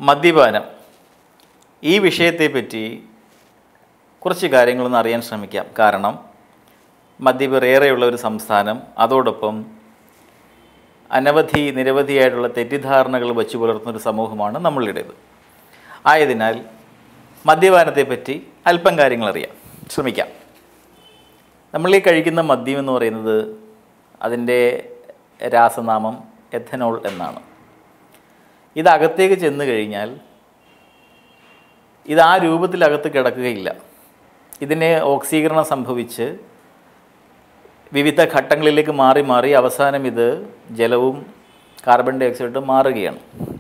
മദ്യപാനം ഈ വിഷയത്തെപ്പറ്റി കുറച്ച് കാര്യങ്ങളൊന്ന് അറിയാൻ ശ്രമിക്കാം കാരണം മദ്യപർ ഏറെയുള്ള ഒരു സംസ്ഥാനം അതോടൊപ്പം അനവധി നിരവധിയായിട്ടുള്ള തെറ്റിദ്ധാരണകൾ വച്ചു പുലർത്തുന്ന ഒരു സമൂഹമാണ് നമ്മളുടേത് ആയതിനാൽ മദ്യപാനത്തെപ്പറ്റി അല്പം കാര്യങ്ങൾ അറിയാം ശ്രമിക്കാം നമ്മൾ ഈ കഴിക്കുന്ന മദ്യം എന്ന് പറയുന്നത് അതിൻ്റെ രാസനാമം എഥനോൾ എന്നാണ് ഇത് അകത്തേക്ക് ചെന്ന് കഴിഞ്ഞാൽ ഇത് ആ രൂപത്തിലകത്ത് കിടക്കുകയില്ല ഇതിനെ ഓക്സീകരണം സംഭവിച്ച് വിവിധ ഘട്ടങ്ങളിലേക്ക് മാറി മാറി അവസാനം ഇത് ജലവും കാർബൺ ഡൈ ഓക്സൈഡും മാറുകയാണ്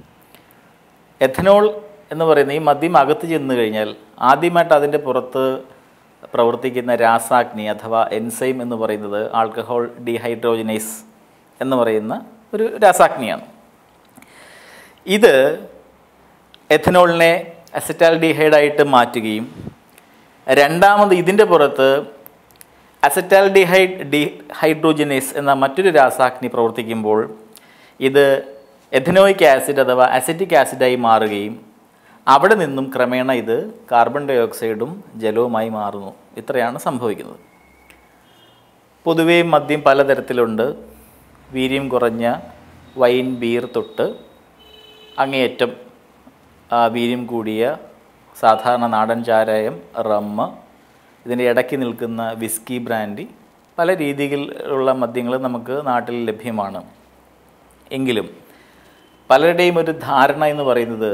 എഥനോൾ എന്ന് പറയുന്ന ഈ മദ്യം അകത്ത് ചെന്ന് കഴിഞ്ഞാൽ ആദ്യമായിട്ട് അതിൻ്റെ പുറത്ത് പ്രവർത്തിക്കുന്ന രാസാഗ്നി അഥവാ എൻസൈം എന്ന് പറയുന്നത് ആൽക്കഹോൾ ഡീഹൈഡ്രോജനൈസ് എന്ന് പറയുന്ന ഒരു രാസാഗ്നിയാണ് ഇത് എഥനോളിനെ അസറ്റാൽഡിഹൈഡായിട്ട് മാറ്റുകയും രണ്ടാമത് ഇതിൻ്റെ പുറത്ത് അസറ്റാൽഡിഹൈഡ് ഡി ഹൈഡ്രോജനേസ് എന്ന മറ്റൊരു രാസാഗ്നി പ്രവർത്തിക്കുമ്പോൾ ഇത് എഥനോയിക് ആസിഡ് അഥവാ അസറ്റിക് ആസിഡായി മാറുകയും അവിടെ നിന്നും ക്രമേണ ഇത് കാർബൺ ഡൈ ഓക്സൈഡും ജലവുമായി മാറുന്നു ഇത്രയാണ് സംഭവിക്കുന്നത് പൊതുവേ മദ്യം പലതരത്തിലുണ്ട് വീര്യം കുറഞ്ഞ വൈൻ ബീർ തൊട്ട് അങ്ങേയറ്റം ആ, വീര്യം കൂടിയ സാധാരണ നാടൻ ചാരായം റമ്മ് ഇതിൻ്റെ ഇടയ്ക്ക് നിൽക്കുന്ന വിസ്കി ബ്രാൻഡി പല രീതിയിലുള്ള മദ്യങ്ങൾ നമുക്ക് നാട്ടിൽ ലഭ്യമാണ് എങ്കിലും പലരുടെയും ഒരു ധാരണ എന്ന് പറയുന്നത്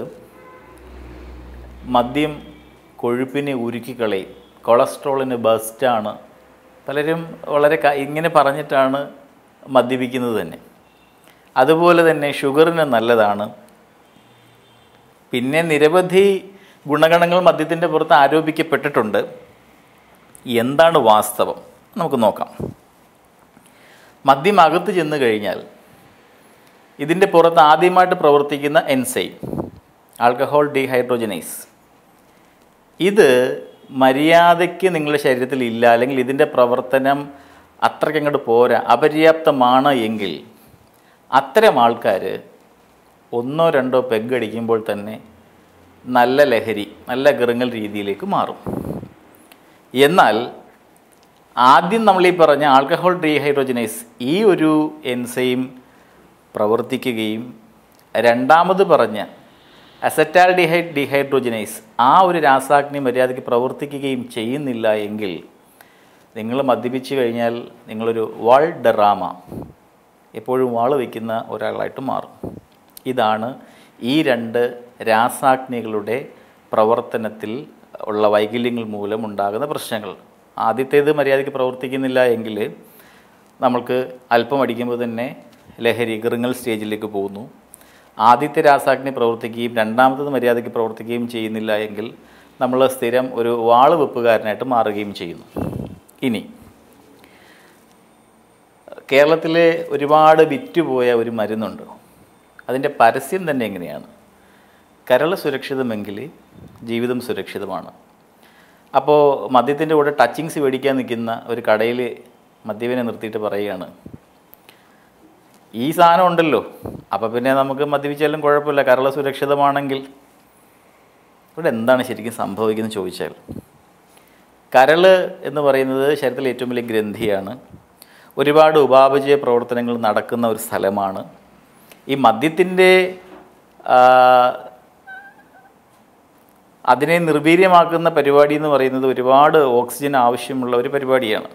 മദ്യം കൊഴുപ്പിനെ ഉരുക്കിക്കളയും കൊളസ്ട്രോളിന് ബസ്റ്റാണ് പലരും വളരെ ക- ഇങ്ങനെ പറഞ്ഞിട്ടാണ് മദ്യപിക്കുന്നത് തന്നെ അതുപോലെ തന്നെ ഷുഗറിന് നല്ലതാണ് പിന്നെ നിരവധി ഗുണഗണങ്ങൾ മദ്യത്തിൻ്റെ പുറത്ത് ആരോപിക്കപ്പെട്ടിട്ടുണ്ട് എന്താണ് വാസ്തവം നമുക്ക് നോക്കാം മദ്യം അകത്ത് ചെന്ന് കഴിഞ്ഞാൽ ഇതിൻ്റെ പുറത്ത് ആദ്യമായിട്ട് പ്രവർത്തിക്കുന്ന എൻസൈം ആൽക്കഹോൾ ഡീഹൈഡ്രോജനൈസ് ഇത് മര്യാദയ്ക്ക് നിങ്ങളുടെ ശരീരത്തിൽ ഇല്ല അല്ലെങ്കിൽ ഇതിൻ്റെ പ്രവർത്തനം അത്രയ്ക്ക് അങ്ങോട്ട് പോരാ അപര്യാപ്തമാണ് എങ്കിൽ അത്തരം ആൾക്കാർ ഒന്നോ രണ്ടോ പെഗ് അടിക്കുമ്പോൾ തന്നെ നല്ല ലഹരി നല്ല ഗിറുങ്ങൽ രീതിയിലേക്ക് മാറും എന്നാൽ ആദ്യം നമ്മൾ ഈ പറഞ്ഞ ആൽക്കഹോൾ ഡീഹൈഡ്രോജനൈസ് ഈ ഒരു എൻസൈം പ്രവർത്തിക്കുകയും രണ്ടാമത് പറഞ്ഞ അസറ്റാൽ ഡിഹൈഡ് ഡീഹൈഡ്രോജനൈസ് ആ ഒരു രാസാഗ്നി മര്യാദയ്ക്ക് പ്രവർത്തിക്കുകയും ചെയ്യുന്നില്ല എങ്കിൽ നിങ്ങൾ മദ്യപിച്ച് കഴിഞ്ഞാൽ നിങ്ങളൊരു വാൾ ഡറാമ എപ്പോഴും വാള് വയ്ക്കുന്ന ഒരാളായിട്ട് മാറും ഇതാണ് ഈ രണ്ട് രാസാഗ്നികളുടെ പ്രവർത്തനത്തിൽ ഉള്ള വൈകല്യങ്ങൾ മൂലം ഉണ്ടാകുന്ന പ്രശ്നങ്ങൾ ആദ്യത്തേത് മര്യാദയ്ക്ക് പ്രവർത്തിക്കുന്നില്ല എങ്കിൽ നമ്മൾക്ക് അല്പം അടിക്കുമ്പോൾ തന്നെ ലഹരി ഗിറുങ്ങൽ സ്റ്റേജിലേക്ക് പോകുന്നു ആദ്യത്തെ രാസാഗ്നി പ്രവർത്തിക്കുകയും രണ്ടാമത്തത് മര്യാദയ്ക്ക് പ്രവർത്തിക്കുകയും ചെയ്യുന്നില്ല എങ്കിൽ നമ്മൾ സ്ഥിരം ഒരു വാള് വെപ്പുകാരനായിട്ട് മാറുകയും ചെയ്യുന്നു ഇനി കേരളത്തിലെ ഒരുപാട് വിറ്റുപോയ ഒരു മരുന്നുണ്ട് അതിൻ്റെ പരസ്യം തന്നെ എങ്ങനെയാണ് കരൾ സുരക്ഷിതമെങ്കിൽ ജീവിതം സുരക്ഷിതമാണ് അപ്പോൾ മദ്യത്തിൻ്റെ കൂടെ ടച്ചിങ്സ് മേടിക്കാൻ നിൽക്കുന്ന ഒരു കടയിൽ മദ്യപിനെ നിർത്തിയിട്ട് പറയുകയാണ് ഈ സാധനം ഉണ്ടല്ലോ അപ്പോൾ പിന്നെ നമുക്ക് മദ്യപിച്ചാലും കുഴപ്പമില്ല കരൾ സുരക്ഷിതമാണെങ്കിൽ ഇവിടെ എന്താണ് ശരിക്കും സംഭവിക്കുന്നത് ചോദിച്ചാൽ കരൾ എന്ന് പറയുന്നത് ശരീരത്തിലെ ഏറ്റവും വലിയ ഗ്രന്ഥിയാണ് ഒരുപാട് ഉപാപചയ പ്രവർത്തനങ്ങൾ നടക്കുന്ന ഒരു സ്ഥലമാണ് ഈ മദ്യത്തിൻ്റെ അതിനെ നിർവീര്യമാക്കുന്ന പരിപാടി എന്ന് പറയുന്നത് ഒരുപാട് ഓക്സിജൻ ആവശ്യമുള്ള ഒരു പരിപാടിയാണ്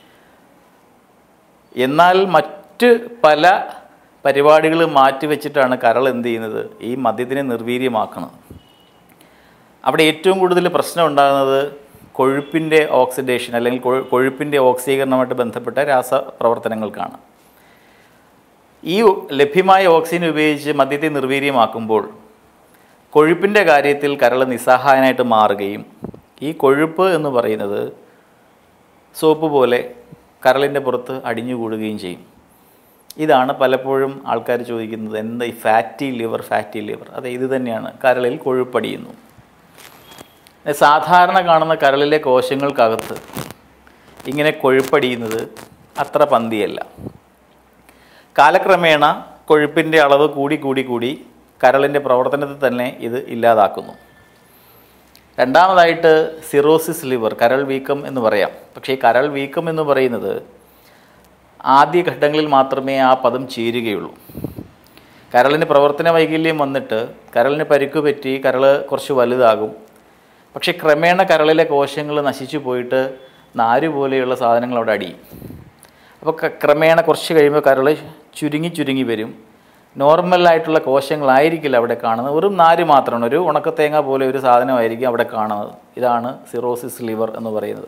എന്നാൽ മറ്റ് പല പരിപാടികൾ മാറ്റിവെച്ചിട്ടാണ് കരൾ എന്ത് ചെയ്യുന്നത് ഈ മദ്യത്തിനെ നിർവീര്യമാക്കുന്നത് അവിടെ ഏറ്റവും കൂടുതൽ പ്രശ്നം ഉണ്ടാകുന്നത് കൊഴുപ്പിൻ്റെ ഓക്സിഡേഷൻ അല്ലെങ്കിൽ കൊഴു- കൊഴുപ്പിൻ്റെ ഓക്സീകരണമായിട്ട് ബന്ധപ്പെട്ട രാസപ്രവർത്തനങ്ങൾക്കാണ് ഈ ലഭ്യമായ ഓക്സിജൻ ഉപയോഗിച്ച് മദ്യത്തെ നിർവീര്യമാക്കുമ്പോൾ കൊഴുപ്പിൻ്റെ കാര്യത്തിൽ കരൾ നിസ്സഹായനായിട്ട് മാറുകയും ഈ കൊഴുപ്പ് എന്ന് പറയുന്നത് സോപ്പ് പോലെ കരളിൻ്റെ പുറത്ത് അടിഞ്ഞുകൂടുകയും ചെയ്യും ഇതാണ് പലപ്പോഴും ആൾക്കാർ ചോദിക്കുന്നത് എന്താ ഈ ഫാറ്റി ലിവർ ഫാറ്റി ലിവർ അതെ ഇത് തന്നെയാണ് കരളിൽ കൊഴുപ്പടിയുന്നു സാധാരണ കാണുന്ന കരളിലെ കോശങ്ങൾക്കകത്ത് ഇങ്ങനെ കൊഴുപ്പടിയുന്നത് അത്ര പന്തിയല്ല കാലക്രമേണ കൊഴുപ്പിൻ്റെ അളവ് കൂടി കൂടി കൂടി കരളിൻ്റെ പ്രവർത്തനത്തെ തന്നെ ഇത് ഇല്ലാതാക്കുന്നു രണ്ടാമതായിട്ട് സിറോസിസ് ലിവർ കരൾ വീക്കം എന്ന് പറയാം പക്ഷേ ഈ കരൾ വീക്കം എന്ന് പറയുന്നത് ആദ്യ ഘട്ടങ്ങളിൽ മാത്രമേ ആ പദം ചേരുകയുള്ളൂ കരളിന് പ്രവർത്തന വൈകല്യം വന്നിട്ട് കരളിന് പരിക്ക് പറ്റി കരൾ കുറച്ച് വലുതാകും പക്ഷേ ക്രമേണ കരളിലെ കോശങ്ങൾ നശിച്ചു പോയിട്ട് നാര് പോലെയുള്ള സാധനങ്ങൾ അവിടെ അടിയും അപ്പോൾ ക- ക്രമേണ കുറച്ച് കഴിയുമ്പോൾ കരൾ ചുരുങ്ങി ചുരുങ്ങി വരും നോർമലായിട്ടുള്ള കോശങ്ങളായിരിക്കില്ല അവിടെ കാണുന്നത് വെറും നാര് മാത്രമാണ് ഒരു ഉണക്കത്തേങ്ങ പോലെ ഒരു സാധനമായിരിക്കും അവിടെ കാണുന്നത് ഇതാണ് സിറോസിസ് ലിവർ എന്ന് പറയുന്നത്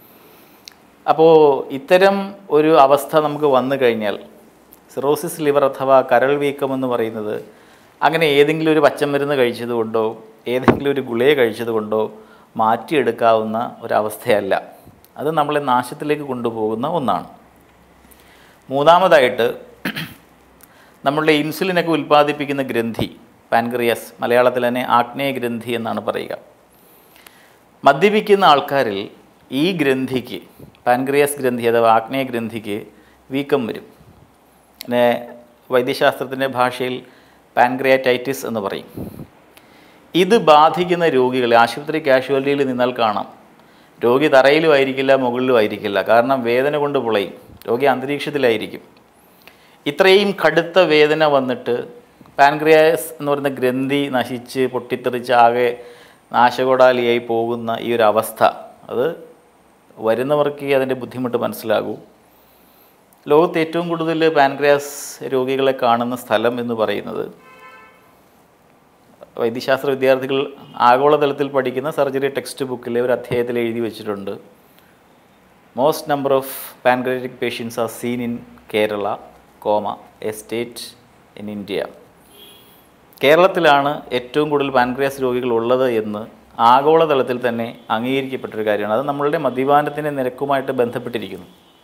അപ്പോൾ ഇത്തരം ഒരു അവസ്ഥ നമുക്ക് വന്നു കഴിഞ്ഞാൽ സിറോസിസ് ലിവർ അഥവാ കരൾ വീക്കം എന്ന് പറയുന്നത് അങ്ങനെ ഏതെങ്കിലും ഒരു പച്ചമരുന്ന് കഴിച്ചതുകൊണ്ടോ ഏതെങ്കിലും ഒരു ഗുളിക കഴിച്ചതുകൊണ്ടോ മാറ്റിയെടുക്കാവുന്ന ഒരവസ്ഥയല്ല അത് നമ്മളെ നാശത്തിലേക്ക് കൊണ്ടുപോകുന്ന ഒന്നാണ് മൂന്നാമതായിട്ട് നമ്മളുടെ ഇൻസുലിനൊക്കെ ഉൽപ്പാദിപ്പിക്കുന്ന ഗ്രന്ഥി പാൻക്രിയസ് മലയാളത്തിൽ തന്നെ ആഗ്നേയ ഗ്രന്ഥി എന്നാണ് പറയുക മദ്യപിക്കുന്ന ആൾക്കാരിൽ ഈ ഗ്രന്ഥിക്ക് പാൻക്രിയാസ് ഗ്രന്ഥി അഥവാ ആഗ്നേയ ഗ്രന്ഥിക്ക് വീക്കം വരും പിന്നെ വൈദ്യശാസ്ത്രത്തിൻ്റെ ഭാഷയിൽ പാൻക്രിയാറ്റൈറ്റിസ് എന്ന് പറയും ഇത് ബാധിക്കുന്ന രോഗികളെ ആശുപത്രി കാഷ്വാലിറ്റിയിൽ നിന്നാൽ കാണാം രോഗി തറയിലും ആയിരിക്കില്ല മുകളിലും ആയിരിക്കില്ല കാരണം വേദന കൊണ്ട് പുളയും രോഗി അന്തരീക്ഷത്തിലായിരിക്കും ഇത്രയും കടുത്ത വേദന വന്നിട്ട് പാൻക്രിയാസ് എന്ന് പറയുന്ന ഗ്രന്ഥി നശിച്ച് പൊട്ടിത്തെറിച്ച് ആകെ നാശകോടാലിയായി പോകുന്ന ഈ ഒരു അവസ്ഥ അത് വരുന്നവർക്ക് അതിൻ്റെ ബുദ്ധിമുട്ട് മനസ്സിലാകൂ ലോകത്ത് ഏറ്റവും കൂടുതൽ പാൻക്രിയാസ് രോഗികളെ കാണുന്ന സ്ഥലം എന്ന് പറയുന്നത് വൈദ്യശാസ്ത്ര വിദ്യാർത്ഥികൾ ആഗോളതലത്തിൽ പഠിക്കുന്ന സർജറി ടെക്സ്റ്റ് ബുക്കിലെ ഒരു അധ്യായത്തിൽ എഴുതി വെച്ചിട്ടുണ്ട് most number of pancreatic patients are seen in Kerala comma a state in India കേരളത്തിലാണ് ഏറ്റവും കൂടുതൽ പാൻക്രിയാസ് രോഗികൾ ഉള്ളത് എന്ന് ആഗോളതലത്തിൽ തന്നെ അംഗീകരിക്കപ്പെട്ടൊരു കാര്യമാണ് അത് നമ്മളുടെ മദ്യപാനത്തിൻ്റെ നിരക്കുമായിട്ട് ബന്ധപ്പെട്ടിരിക്കുന്നു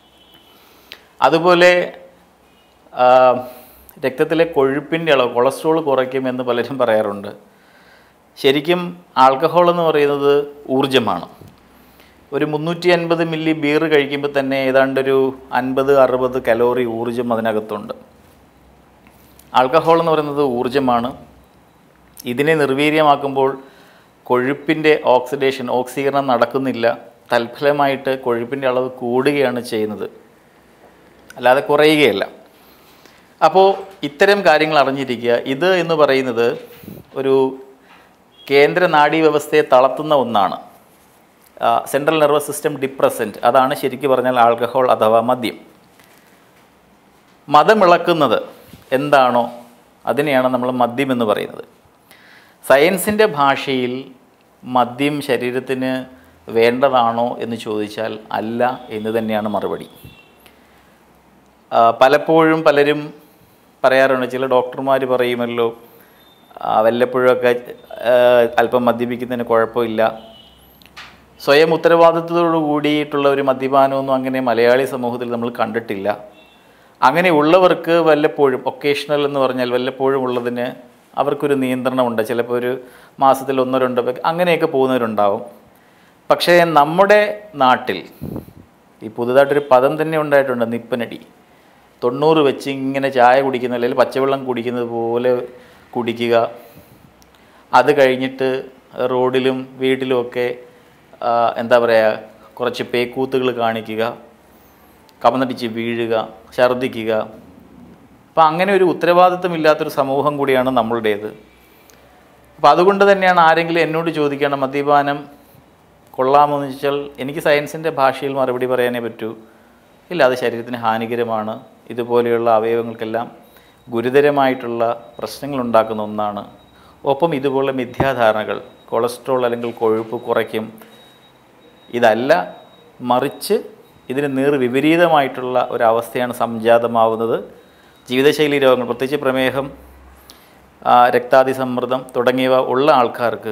അതുപോലെ ആ, രക്തത്തിലെ കൊഴുപ്പിൻ്റെ അളവ് കൊളസ്ട്രോൾ കുറയ്ക്കുമെന്ന് പലരും പറയാറുണ്ട് ശരിക്കും ആൽക്കഹോൾ എന്ന് പറയുന്നത് ഊർജമാണ് ഒരു മുന്നൂറ്റി അൻപത് മില്ലി ബീർ കഴിക്കുമ്പോൾ തന്നെ ഏതാണ്ട് ഒരു അൻപത് അറുപത് കലോറി ഊർജം അതിനകത്തുണ്ട് ആൽക്കഹോൾ എന്ന് പറയുന്നത് ഊർജമാണ് ഇതിനെ നിർവീര്യമാക്കുമ്പോൾ കൊഴുപ്പിൻ്റെ ഓക്സിഡേഷൻ ഓക്സീകരണം നടക്കുന്നില്ല തൽഫലമായിട്ട് കൊഴുപ്പിൻ്റെ അളവ് കൂടുകയാണ് ചെയ്യുന്നത് അല്ലാതെ കുറയുകയല്ല അപ്പോൾ ഇത്തരം കാര്യങ്ങൾ അറിഞ്ഞിരിക്കുക ഇത് എന്ന് പറയുന്നത് ഒരു കേന്ദ്ര നാഡീവ്യവസ്ഥയെ തളർത്തുന്ന ഒന്നാണ് സെൻട്രൽ നെർവസ് സിസ്റ്റം ഡിപ്രസൻറ്റ് അതാണ് ശരിക്കും പറഞ്ഞാൽ ആൽക്കഹോൾ അഥവാ മദ്യം മതമിളക്കുന്നത് എന്താണോ അതിനെയാണ് നമ്മൾ മദ്യം എന്ന് പറയുന്നത് സയൻസിൻ്റെ ഭാഷയിൽ മദ്യം ശരീരത്തിന് വേണ്ടതാണോ എന്ന് ചോദിച്ചാൽ അല്ല എന്ന് തന്നെയാണ് മറുപടി ആ, പലപ്പോഴും പലരും പറയാറുണ്ട് ചില ഡോക്ടർമാർ പറയുമല്ലോ ആ, വല്ലപ്പോഴൊക്കെ ആ, അല്പം മദ്യപിക്കുന്നതിന് കുഴപ്പമില്ല സ്വയം ഉത്തരവാദിത്വത്തോടു കൂടിയിട്ടുള്ള ഒരു മദ്യപാനമൊന്നും അങ്ങനെ മലയാളി സമൂഹത്തിൽ നമ്മൾ കണ്ടിട്ടില്ല അങ്ങനെ ഉള്ളവർക്ക് വല്ലപ്പോഴും ഒക്കേഷണൽ എന്ന് പറഞ്ഞാൽ വല്ലപ്പോഴും ഉള്ളതിന് അവർക്കൊരു നിയന്ത്രണമുണ്ട് ചിലപ്പോൾ ഒരു മാസത്തിൽ ഒന്നോ രണ്ടോ പേർക്ക് അങ്ങനെയൊക്കെ പോകുന്നവരുണ്ടാവും പക്ഷേ നമ്മുടെ നാട്ടിൽ ഈ പുതുതായിട്ടൊരു പദം തന്നെ ഉണ്ടായിട്ടുണ്ട് നിപ്പനടി തൊണ്ണൂറ് വെച്ച് ഇങ്ങനെ ചായ കുടിക്കുന്ന അല്ലെങ്കിൽ പച്ചവെള്ളം കുടിക്കുന്നത് പോലെ കുടിക്കുക അത് കഴിഞ്ഞിട്ട് റോഡിലും വീട്ടിലുമൊക്കെ ആ, എന്താ പറയുക കുറച്ച് പേക്കൂത്തുകൾ കാണിക്കുക കമന്നടിച്ച് വീഴുക ഛർദ്ദിക്കുക അപ്പം അങ്ങനെ ഒരു ഉത്തരവാദിത്വമില്ലാത്തൊരു സമൂഹം കൂടിയാണ് നമ്മളുടേത് അപ്പോൾ അതുകൊണ്ട് തന്നെയാണ് ആരെങ്കിലും എന്നോട് ചോദിക്കണം മദ്യപാനം കൊള്ളാമോ എന്ന് ചോദിച്ചാൽ എനിക്ക് സയൻസിൻ്റെ ഭാഷയിൽ മറുപടി പറയാനേ പറ്റൂ ഇല്ല അത് ശരീരത്തിന് ഹാനികരമാണ് ഇതുപോലെയുള്ള അവയവങ്ങൾക്കെല്ലാം ഗുരുതരമായിട്ടുള്ള പ്രശ്നങ്ങൾ ഉണ്ടാക്കുന്ന ഒന്നാണ് ഒപ്പം ഇതുപോലുള്ള മിഥ്യാധാരണകൾ കൊളസ്ട്രോൾ അല്ലെങ്കിൽ കൊഴുപ്പ് കുറയ്ക്കും ഇതല്ല മറിച്ച് ഇതിന് നേർ വിപരീതമായിട്ടുള്ള ഒരവസ്ഥയാണ് സംജാതമാവുന്നത് ജീവിതശൈലി രോഗങ്ങൾ പ്രത്യേകിച്ച് പ്രമേഹം ആ, രക്താതിസമ്മർദ്ദം തുടങ്ങിയവ ഉള്ള ആൾക്കാർക്ക്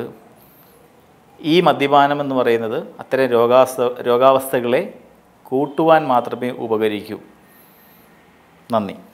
ഈ മദ്യപാനം എന്ന് പറയുന്നത് അത്തരം രോഗാവസ്ഥ രോഗാവസ്ഥകളെ കൂട്ടുവാൻ മാത്രമേ ഉപകരിക്കൂ നന്ദി